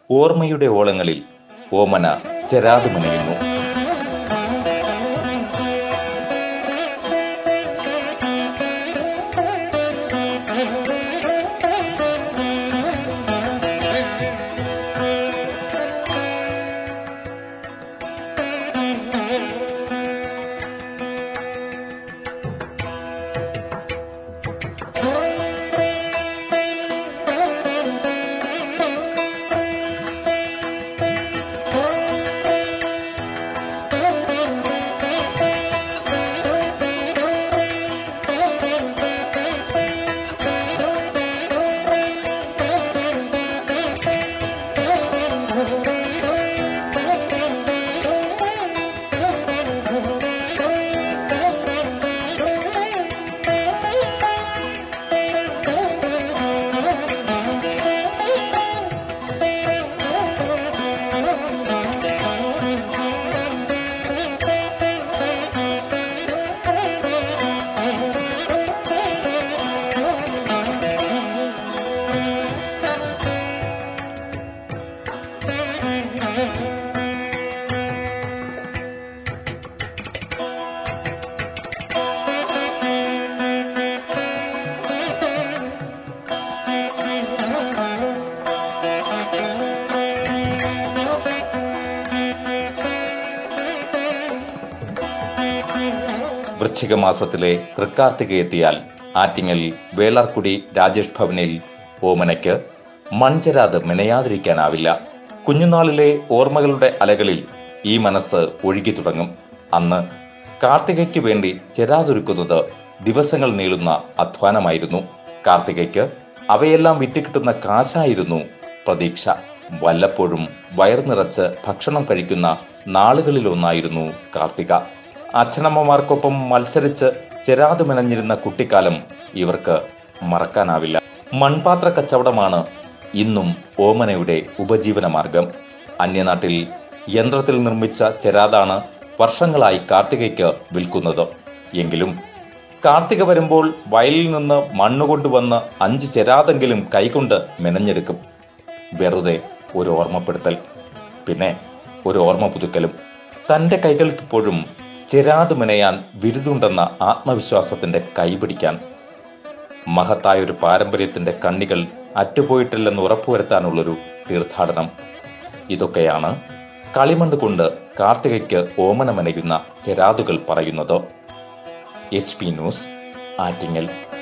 ഓർമ്മയുടെ ഓളങ്ങളിൽ ഓമന ചെരാതുമനയുന്നു വൃശ്ചിക മാസത്തിലെ തൃക്കാർത്തിക എത്തിയാൽ ആറ്റിങ്ങൽ വേളാർക്കുടി രാജേഷ് ഭവനിൽ ഓമനയ്ക്ക് മൺചരാത് മെനയാതിരിക്കാനാവില്ല കുഞ്ഞുനാളിലെ ഓർമ്മകളുടെ അലകളിൽ ഈ മനസ്സ് ഒഴുകി തുടങ്ങും അന്ന് കാർത്തികയ്ക്ക് വേണ്ടി ചെരാതൊരുക്കുന്നത് ദിവസങ്ങൾ നീളുന്ന അധ്വാനമായിരുന്നു കാർത്തികയ്ക്ക് അവയെല്ലാം വിറ്റുകിട്ടുന്ന കാശായിരുന്നു പ്രതീക്ഷ വല്ലപ്പോഴും വയർ നിറച്ച് ഭക്ഷണം കഴിക്കുന്ന നാളുകളിലൊന്നായിരുന്നു കാർത്തിക അച്ഛനമ്മമാർക്കൊപ്പം മത്സരിച്ച് ചെരാത് മെനഞ്ഞിരുന്ന കുട്ടിക്കാലം ഇവർക്ക് മറക്കാനാവില്ല മൺപാത്ര കച്ചവടമാണ് ഇന്നും ഓമനയുടെ ഉപജീവന മാർഗം അന്യനാട്ടിൽ യന്ത്രത്തിൽ നിർമ്മിച്ച ചെരാതാണ് വർഷങ്ങളായി കാർത്തികയ്ക്ക് വിൽക്കുന്നത് എങ്കിലും കാർത്തിക വരുമ്പോൾ വയലിൽ നിന്ന് മണ്ണുകൊണ്ടുവന്ന് അഞ്ച് ചെരാതെങ്കിലും കൈകൊണ്ട് മെനഞ്ഞെടുക്കും വെറുതെ ഒരു ഓർമ്മപ്പെടുത്തൽ പിന്നെ ഒരു ഓർമ്മ പുതുക്കലും തൻ്റെ കൈകൾക്കിപ്പോഴും ചെരാത് മെനയാൻ വിരുതുണ്ടെന്ന ആത്മവിശ്വാസത്തിന്റെ കൈപിടിക്കാൻ മഹത്തായ ഒരു പാരമ്പര്യത്തിന്റെ കണ്ണികൾ അറ്റുപോയിട്ടില്ലെന്ന് ഉറപ്പുവരുത്താനുള്ളൊരു തീർത്ഥാടനം ഇതൊക്കെയാണ് കളിമണ്ണ് കൊണ്ട് കാർത്തികയ്ക്ക് ഓമനമനയുന്ന ചെരാതുകൾ പറയുന്നത് എച്ച് പി ന്യൂസ് ആറ്റിങ്ങൽ